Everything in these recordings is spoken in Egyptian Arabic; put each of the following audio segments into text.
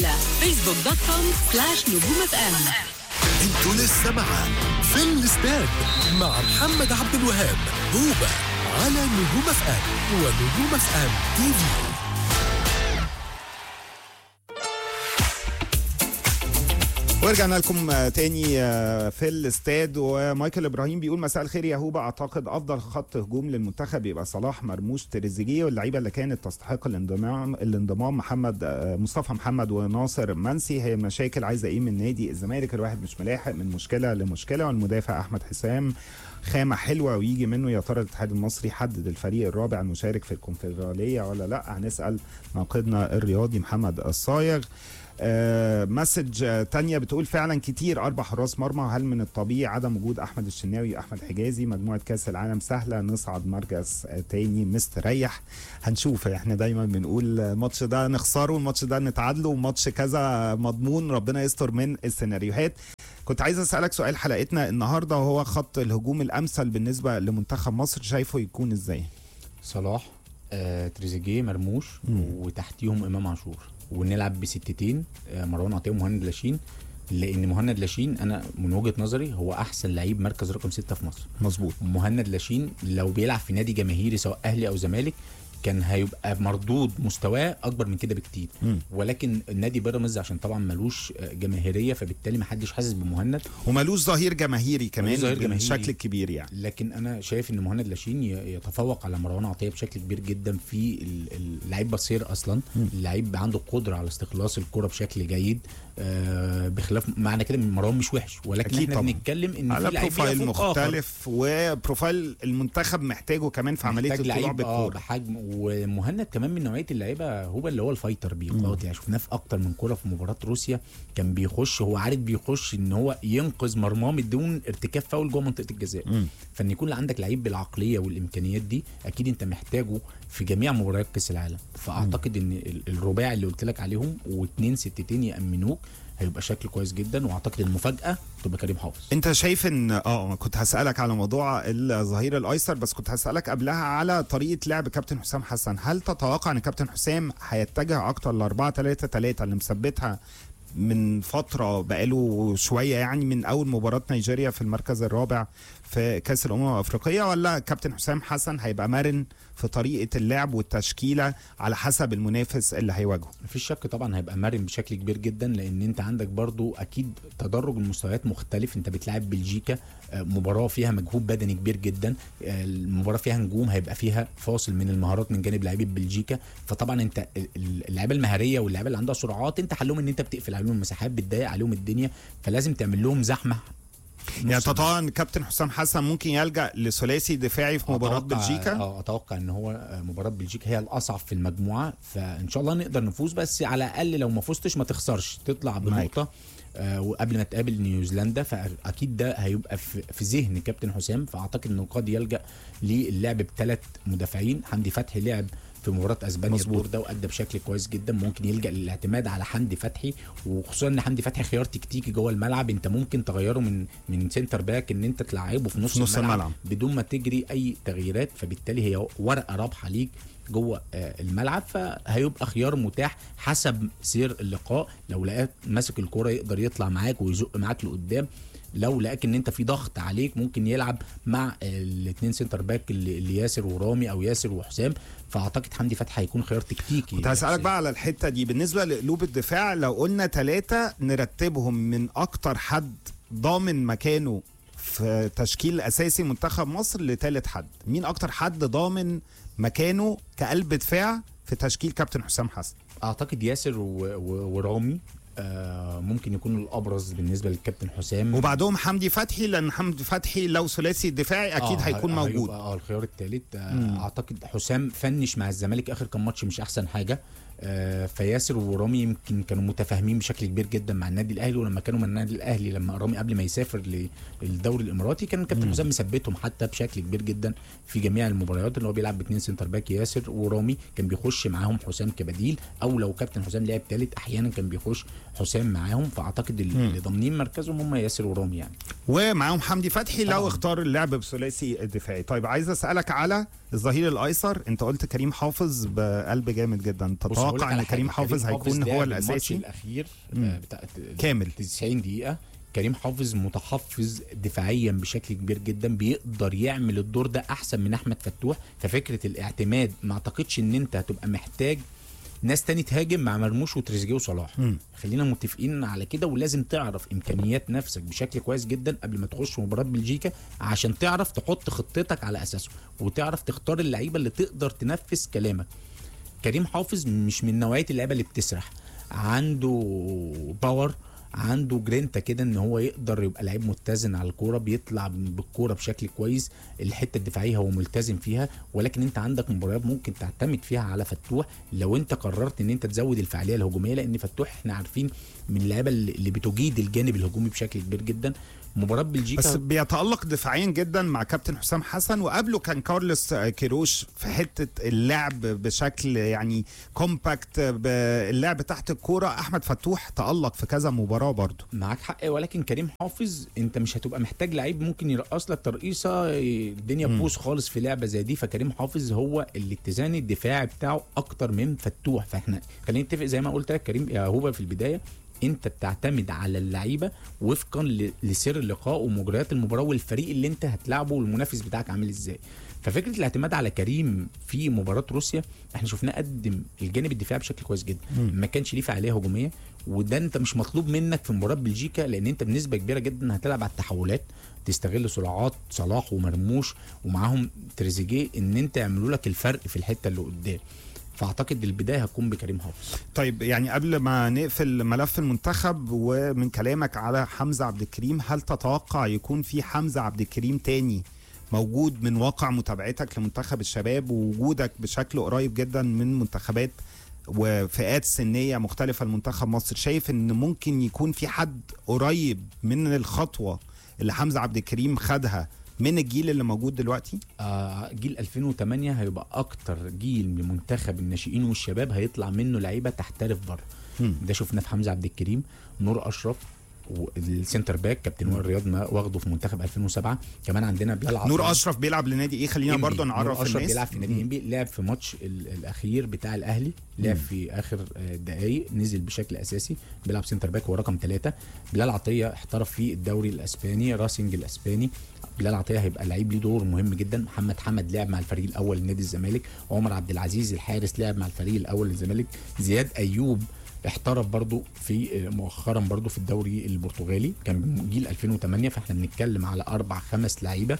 على فيسبوك دوت كوم سلاش نجوم اف ام انتوا لسه مع في الاستاد مع محمد عبد الوهاب هوبا على نجوم اف ام ونجوم اف ام تي في ورجعنا لكم آه، تاني آه، في الاستاد ومايكل ابراهيم بيقول مساء الخير يا هوبا اعتقد افضل خط هجوم للمنتخب يبقى صلاح مرموش تريزيجيه واللعيبه اللي كانت تستحق الانضمام الانضمام محمد آه، مصطفى محمد وناصر منسي هي مشاكل عايزه ايه من نادي الزمالك الواحد مش ملاحق من مشكله لمشكله والمدافع احمد حسام خامه حلوه ويجي منه يا ترى الاتحاد المصري حدد الفريق الرابع المشارك في الكونفدراليه ولا لا هنسال ناقدنا الرياضي محمد الصايغ آه، مسج آه، تانية بتقول فعلا كتير أربع حراس مرمى هل من الطبيعي عدم وجود أحمد الشناوي وأحمد حجازي مجموعة كأس العالم سهلة نصعد مركز آه، تاني مستريح هنشوف احنا دايما بنقول الماتش ده نخسره الماتش ده نتعادله وماتش كذا مضمون ربنا يستر من السيناريوهات كنت عايز اسالك سؤال حلقتنا النهارده وهو خط الهجوم الامثل بالنسبه لمنتخب مصر شايفه يكون ازاي صلاح آه، تريزيجيه مرموش وتحتيهم امام عاشور ونلعب بستتين آه، مروان عطيه ومهند لاشين لان مهند لاشين انا من وجهه نظري هو احسن لعيب مركز رقم ستة في مصر مظبوط مهند لاشين لو بيلعب في نادي جماهيري سواء اهلي او زمالك كان هيبقى مردود مستواه اكبر من كده بكتير مم. ولكن النادي بيراميدز عشان طبعا ملوش آه، جماهيريه فبالتالي ما حدش حاسس بمهند ومالوش ظهير جماهيري كمان ملوش ظهير جماهيري. بالشكل الكبير يعني لكن انا شايف ان مهند لاشين ي- يتفوق على مروان عطيه بشكل كبير جدا في ال- ال- اللعيب بصير اصلا اللعيب عنده قدره على استخلاص الكره بشكل جيد آه بخلاف معنى كده ان مروان مش وحش ولكن أكيد احنا طبعا. بنتكلم ان على في لعيب بروفايل بيفوق آخر. مختلف وبروفايل المنتخب محتاجه كمان في عمليه محتاج الطلوع لعيب اه بالكوره بحجم ومهند كمان من نوعيه اللعيبه هو اللي هو الفايتر بيقاتل يعني شفناه في اكتر من كوره في مباراه روسيا كان بيخش هو عارف بيخش ان هو ينقذ مرماه من دون ارتكاب فاول جوه منطقه الجزاء مم. فان يكون عندك لعيب بالعقليه والامكانيات دي اكيد انت محتاجه في جميع مباريات كاس العالم فاعتقد ان ال- الرباعي اللي قلت لك عليهم واثنين ستتين يامنوك هيبقى شكل كويس جدا واعتقد المفاجاه تبقى كريم حافظ انت شايف ان اه كنت هسالك على موضوع الظهير الايسر بس كنت هسالك قبلها على طريقه لعب كابتن حسام حسن هل تتوقع ان كابتن حسام هيتجه اكتر ل 4 3 3 اللي مثبتها من فتره بقاله شويه يعني من اول مباراه نيجيريا في المركز الرابع في كاس الامم الافريقيه ولا كابتن حسام حسن هيبقى مرن في طريقه اللعب والتشكيله على حسب المنافس اللي هيواجهه مفيش شك طبعا هيبقى مرن بشكل كبير جدا لان انت عندك برضو اكيد تدرج المستويات مختلف انت بتلعب بلجيكا آه، مباراه فيها مجهود بدني كبير جدا آه، المباراه فيها نجوم هيبقى فيها فاصل من المهارات من جانب لاعبي بلجيكا فطبعا انت ال- ال- اللعيبه المهاريه واللعيبه اللي عندها سرعات انت حلهم ان انت بتقفل عليهم المساحات بتضيق عليهم الدنيا فلازم تعمل لهم زحمه يعني نص تتوقع ان كابتن حسام حسن ممكن يلجا لثلاثي دفاعي في مباراه أتوقع- بلجيكا اه اتوقع ان هو آه، مباراه بلجيكا هي الاصعب في المجموعه فان شاء الله نقدر نفوز بس على الاقل لو ما فزتش ما تخسرش تطلع بنقطه آه وقبل ما تقابل نيوزيلندا فاكيد ده هيبقى في, في ذهن كابتن حسام فاعتقد انه قد يلجا للعب بثلاث مدافعين حمدي فتحي لعب في مباراه اسبانيا مظبوط. الدور ده وادى بشكل كويس جدا ممكن يلجا للاعتماد على حمدي فتحي وخصوصا ان حمدي فتحي خيار تكتيكي جوه الملعب انت ممكن تغيره من من سنتر باك ان انت تلعبه في نص, في نص الملعب, الملعب. بدون ما تجري اي تغييرات فبالتالي هي ورقه رابحه ليك جوه آه، الملعب فهيبقى خيار متاح حسب سير اللقاء لو لقاك ماسك الكرة يقدر يطلع معاك ويزق معاك لقدام لو لقاك ان انت في ضغط عليك ممكن يلعب مع الاثنين سنتر باك اللي اللي ياسر ورامي او ياسر وحسام فاعتقد حمدي فتحي هيكون خيار تكتيكي كنت هسألك بقى على الحتة دي بالنسبة لقلوب الدفاع لو قلنا ثلاثة نرتبهم من أكتر حد ضامن مكانه في تشكيل أساسي منتخب مصر لثالث حد مين أكتر حد ضامن مكانه كقلب دفاع في تشكيل كابتن حسام حسن اعتقد ياسر و... و... ورامي آه ممكن يكونوا الابرز بالنسبه للكابتن حسام وبعدهم حمدي فتحي لأن حمدي فتحي لو ثلاثي دفاعي أكيد آه، هيكون هي- موجود هيبقى اه الخيار الثالث آه اعتقد حسام فنش مع الزمالك اخر كام ماتش مش احسن حاجه آه فياسر ورامي يمكن كانوا متفاهمين بشكل كبير جدا مع النادي الاهلي ولما كانوا من النادي الاهلي لما رامي قبل ما يسافر للدوري الاماراتي كان كابتن حسام مثبتهم حتى بشكل كبير جدا في جميع المباريات اللي هو بيلعب باثنين سنتر باك ياسر ورامي كان بيخش معاهم حسام كبديل او لو كابتن حسام لعب ثالث احيانا كان بيخش حسام معاهم فاعتقد اللي ضامنين مركزهم هم ياسر ورامي يعني ومعاهم حمدي فتحي لو طبعاً. اختار اللعب بثلاثي الدفاعي طيب عايز اسالك على الظهير الايسر انت قلت كريم حافظ بقلب جامد جدا بص تتوقع تتوقع على ان كريم حاجة. حافظ هيكون لعب هو الماتش الاساسي الاخير مم. آه، بتاع كامل 90 دقيقه كريم حافظ متحفظ دفاعيا بشكل كبير جدا بيقدر يعمل الدور ده احسن من احمد فتوح ففكره الاعتماد ما اعتقدش ان انت هتبقى محتاج ناس تاني تهاجم مع مرموش وتريزيجيه وصلاح مم. خلينا متفقين على كده ولازم تعرف امكانيات نفسك بشكل كويس جدا قبل ما تخش مباراه بلجيكا عشان تعرف تحط خطتك على اساسه وتعرف تختار اللعيبه اللي تقدر تنفذ كلامك كريم حافظ مش من نوعيه اللعيبه اللي بتسرح عنده باور عنده جرينتا كده ان هو يقدر يبقى لعيب متزن على الكوره بيطلع بالكوره بشكل كويس الحته الدفاعيه هو ملتزم فيها ولكن انت عندك مباريات ممكن تعتمد فيها على فتوح لو انت قررت ان انت تزود الفعاليه الهجوميه لان فتوح احنا عارفين من اللعيبه اللي اللي بتجيد الجانب الهجومي بشكل كبير جدا مباراه بلجيكا بس بيتألق دفاعيا جدا مع كابتن حسام حسن وقبله كان كارلوس كيروش في حتة اللعب بشكل يعني كومباكت اللعب تحت الكورة أحمد فتوح تألق في كذا مباراة برضه معاك حق ولكن كريم حافظ انت مش هتبقى محتاج لعيب ممكن يرقص لك ترقيصه الدنيا تبوظ خالص في لعبه زي دي فكريم حافظ هو الاتزان الدفاعي بتاعه اكتر من فتوح فاحنا خلينا نتفق زي ما قلت لك كريم يا هوبا في البدايه انت بتعتمد على اللعيبه وفقا ل- لسير اللقاء ومجريات المباراه والفريق اللي انت هتلعبه والمنافس بتاعك عامل ازاي ففكره الاعتماد على كريم في مباراه روسيا احنا شفناه قدم الجانب الدفاعي بشكل كويس جدا ما كانش ليه فعاليه هجوميه وده انت مش مطلوب منك في مباراه بلجيكا لان انت بنسبه كبيره جدا هتلعب على التحولات تستغل سرعات صلاح ومرموش ومعاهم تريزيجيه ان انت يعملوا لك الفرق في الحته اللي قدام فاعتقد البدايه هتكون بكريم حافظ طيب يعني قبل ما نقفل ملف المنتخب ومن كلامك على حمزة عبد الكريم هل تتوقع يكون في حمزة عبد الكريم تاني موجود من واقع متابعتك لمنتخب الشباب ووجودك بشكل قريب جدا من منتخبات وفئات سنية مختلفة لمنتخب مصر شايف ان ممكن يكون في حد قريب من الخطوة اللي حمزة عبد الكريم خدها من الجيل اللي موجود دلوقتي آه جيل 2008 هيبقى اكتر جيل لمنتخب الناشئين والشباب هيطلع منه لعيبه تحترف بره مم. ده شفناه في حمزه عبد الكريم نور اشرف والسنتر باك كابتن وائل رياض ما واخده في منتخب 2007 كمان عندنا بلال عطية. نور اشرف بيلعب لنادي ايه خلينا إنبي. برضو نعرف نور اشرف الناس بيلعب في نادي انبي لعب في ماتش ال- الاخير بتاع الاهلي لعب في اخر آه، دقايق نزل بشكل اساسي بيلعب سنتر باك هو رقم ثلاثة بلال عطيه احترف في الدوري الاسباني راسنج الاسباني بلال عطيه هيبقى لعيب ليه دور مهم جدا محمد حمد لعب مع الفريق الاول لنادي الزمالك عمر عبد العزيز الحارس لعب مع الفريق الاول للزمالك زياد ايوب احترف برضو في مؤخرا برضو في الدوري البرتغالي كان من جيل 2008 فاحنا بنتكلم على اربع خمس لعيبه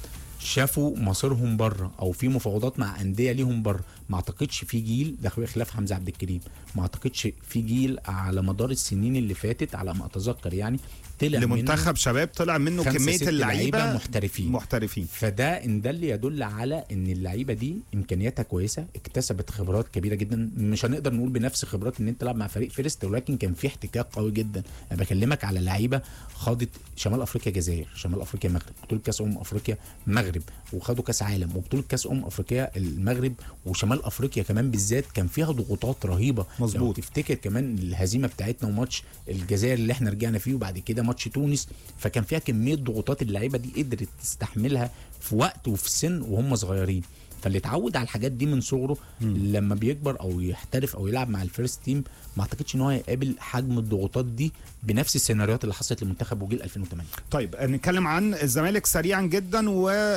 شافوا مصيرهم بره او في مفاوضات مع انديه ليهم بره ما اعتقدش في جيل ده خلاف حمزه عبد الكريم ما اعتقدش في جيل على مدار السنين اللي فاتت على ما اتذكر يعني طلع منه لمنتخب شباب طلع منه خمسة كميه ست اللعيبه لعيبة محترفين. محترفين فده ان ده اللي يدل على ان اللعيبه دي امكانياتها كويسه اكتسبت خبرات كبيره جدا مش هنقدر نقول بنفس خبرات ان انت تلعب مع فريق فيرست ولكن كان في احتكاك قوي جدا انا بكلمك على لعيبه خاضت شمال افريقيا جزائر شمال افريقيا مغرب بطوله كاس امم افريقيا مغرب وخدوا كاس عالم وبطوله كاس امم افريقيا المغرب وشمال افريقيا كمان بالذات كان فيها ضغوطات رهيبه مظبوط. لو تفتكر كمان الهزيمه بتاعتنا وماتش الجزائر اللي احنا رجعنا فيه وبعد كده ماتش تونس فكان فيها كميه ضغوطات اللعيبه دي قدرت تستحملها في وقت وفي سن وهم صغيرين فاللي اتعود على الحاجات دي من صغره لما بيكبر او يحترف او يلعب مع الفيرست تيم ما اعتقدش ان هو هيقابل حجم الضغوطات دي بنفس السيناريوهات اللي حصلت لمنتخب وجيل 2008 طيب نتكلم عن الزمالك سريعا جدا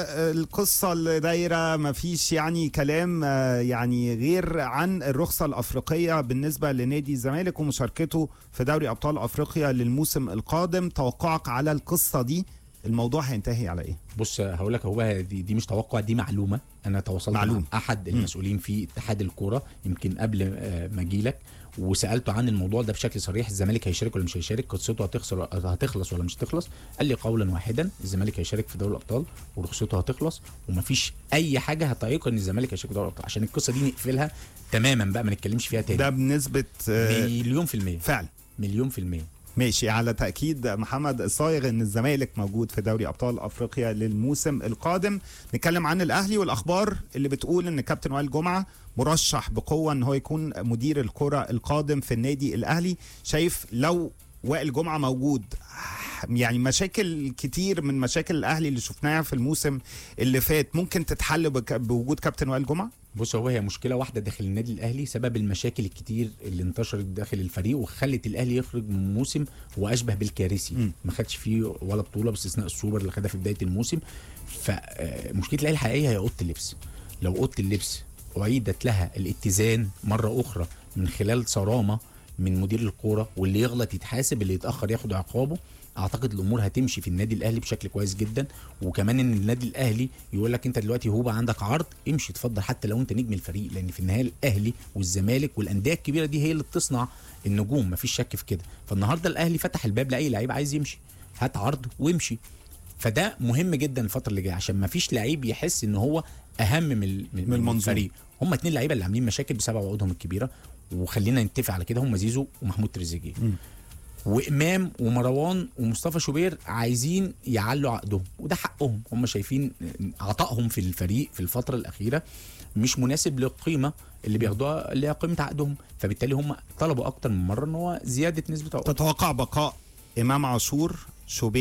والقصه اللي دايره ما فيش يعني كلام آه، يعني غير عن الرخصه الافريقيه بالنسبه لنادي الزمالك ومشاركته في دوري ابطال افريقيا للموسم القادم توقعك على القصه دي الموضوع هينتهي على ايه بص هقول لك هو دي, دي مش توقع دي معلومه انا تواصلت معلوم. مع احد المسؤولين في اتحاد الكوره يمكن قبل آه، ما اجي لك وسالته عن الموضوع ده بشكل صريح الزمالك هيشارك ولا مش هيشارك قصته هتخسر هتخلص ولا مش هتخلص قال لي قولا واحدا الزمالك هيشارك في دوري الابطال ورخصته هتخلص ومفيش اي حاجه هتعيق ان الزمالك هيشارك في دوري الابطال عشان القصه دي نقفلها تماما بقى ما نتكلمش فيها تاني ده بنسبه آه، مليون في المية فعلا مليون في المية ماشي على تأكيد محمد الصايغ ان الزمالك موجود في دوري ابطال افريقيا للموسم القادم نتكلم عن الاهلي والاخبار اللي بتقول ان كابتن وائل جمعه مرشح بقوه ان هو يكون مدير الكره القادم في النادي الاهلي شايف لو وائل جمعه موجود يعني مشاكل كتير من مشاكل الاهلي اللي شفناها في الموسم اللي فات ممكن تتحل بك- بوجود كابتن وائل جمعه بص هو هي مشكله واحده داخل النادي الاهلي سبب المشاكل الكتير اللي انتشرت داخل الفريق وخلت الاهلي يخرج من موسم هو اشبه بالكارثي مم. ما خدش فيه ولا بطوله باستثناء السوبر اللي خدها في بدايه الموسم فمشكله الاهلي الحقيقيه هي اوضه اللبس لو اوضه اللبس اعيدت لها الاتزان مره اخرى من خلال صرامه من مدير الكوره واللي يغلط يتحاسب اللي يتاخر ياخد عقابه اعتقد الامور هتمشي في النادي الاهلي بشكل كويس جدا وكمان ان النادي الاهلي يقول لك انت دلوقتي هوبا عندك عرض امشي اتفضل حتى لو انت نجم الفريق لان في النهايه الاهلي والزمالك والانديه الكبيره دي هي اللي بتصنع النجوم مفيش شك في كده فالنهارده الاهلي فتح الباب لاي لعيب عايز يمشي هات عرض وامشي فده مهم جدا الفتره اللي جايه عشان ما فيش لعيب يحس ان هو اهم من ال- من, من المنظومة. الفريق هم اتنين لعيبه اللي عاملين مشاكل بسبب عقودهم الكبيره وخلينا نتفق على كده هم زيزو ومحمود تريزيجيه وامام ومروان ومصطفى شوبير عايزين يعلوا عقدهم وده حقهم هم شايفين عطائهم في الفريق في الفتره الاخيره مش مناسب للقيمه اللي بياخدوها اللي هي قيمه عقدهم فبالتالي هم طلبوا اكتر من مره ان هو زياده نسبه عقود تتوقع بقاء امام عاشور شوبير